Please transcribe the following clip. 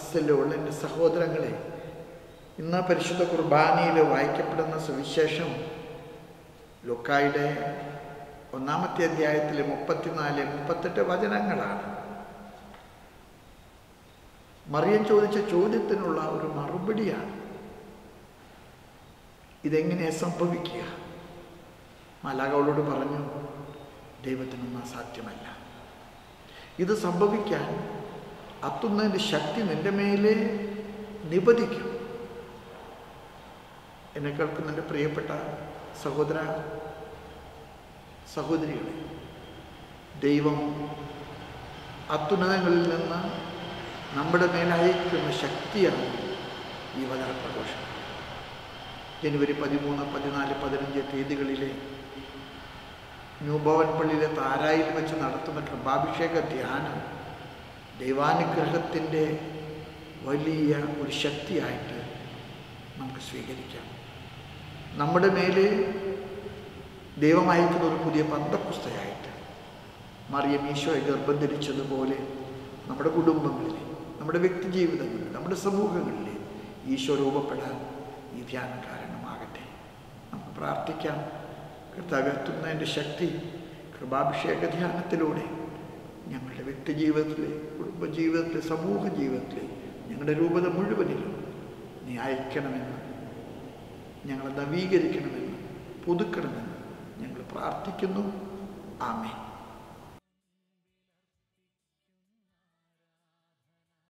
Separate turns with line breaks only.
സദസ്സിലുള്ള എൻ്റെ സഹോദരങ്ങളെ ഇന്ന് പരിശുദ്ധ കുർബാനയിൽ വായിക്കപ്പെടുന്ന സുവിശേഷം ലുക്കായുടെ ഒന്നാമത്തെ അധ്യായത്തിലെ മുപ്പത്തിനാല് മുപ്പത്തെട്ട് വചനങ്ങളാണ് മറിയം ചോദിച്ച ചോദ്യത്തിനുള്ള ഒരു മറുപടിയാണ് ഇതെങ്ങനെ സംഭവിക്കുക മാലാകവളോട് പറഞ്ഞു ദൈവത്തിനൊന്നും അസാധ്യമല്ല ഇത് സംഭവിക്കാൻ അത്തുന്നതിൻ്റെ ശക്തി നിന്റെ മേലെ നിപതിക്കും എന്നെ കേൾക്കുന്ന എൻ്റെ പ്രിയപ്പെട്ട സഹോദര സഹോദരികളെ ദൈവം അത്യുന്നതങ്ങളിൽ നിന്ന് നമ്മുടെ മേലയക്കുന്ന ശക്തിയാണ് ഈ വചനപ്രഘോഷം ജനുവരി പതിമൂന്ന് പതിനാല് പതിനഞ്ച് തീയതികളിലെ ന്യൂഭവൻ പള്ളിയിലെ താരായിൽ വെച്ച് നടത്തുന്ന കൃപാഭിഷേക ധ്യാനം ദൈവാനുഗ്രഹത്തിൻ്റെ വലിയ ഒരു ശക്തിയായിട്ട് നമുക്ക് സ്വീകരിക്കാം നമ്മുടെ മേലെ ദൈവം അയക്കുന്ന ഒരു പുതിയ പന്തപുസ്തകമായിട്ട് മറിയം ഈശോയെ ഗർഭം ധരിച്ചതുപോലെ നമ്മുടെ കുടുംബങ്ങളിൽ നമ്മുടെ വ്യക്തി ജീവിതങ്ങളിൽ നമ്മുടെ സമൂഹങ്ങളിൽ ഈശോ രൂപപ്പെടാൻ ഈ ധ്യാനം കാരണമാകട്ടെ നമുക്ക് പ്രാർത്ഥിക്കാം കർത്താകത്തുന്നതിൻ്റെ ശക്തി കൃപാഭിഷേക ധ്യാനത്തിലൂടെ ഞങ്ങളുടെ വ്യക്തി ജീവിതത്തിലെ കുടുംബ ജീവിതത്തിലെ സമൂഹ ജീവിതത്തിലെ ഞങ്ങളുടെ രൂപത മുഴുവനിലും നീ അയക്കണമെന്ന് ഞങ്ങളെ നവീകരിക്കണമെന്ന് പുതുക്കണമെന്ന് ഞങ്ങൾ പ്രാർത്ഥിക്കുന്നു ആമേ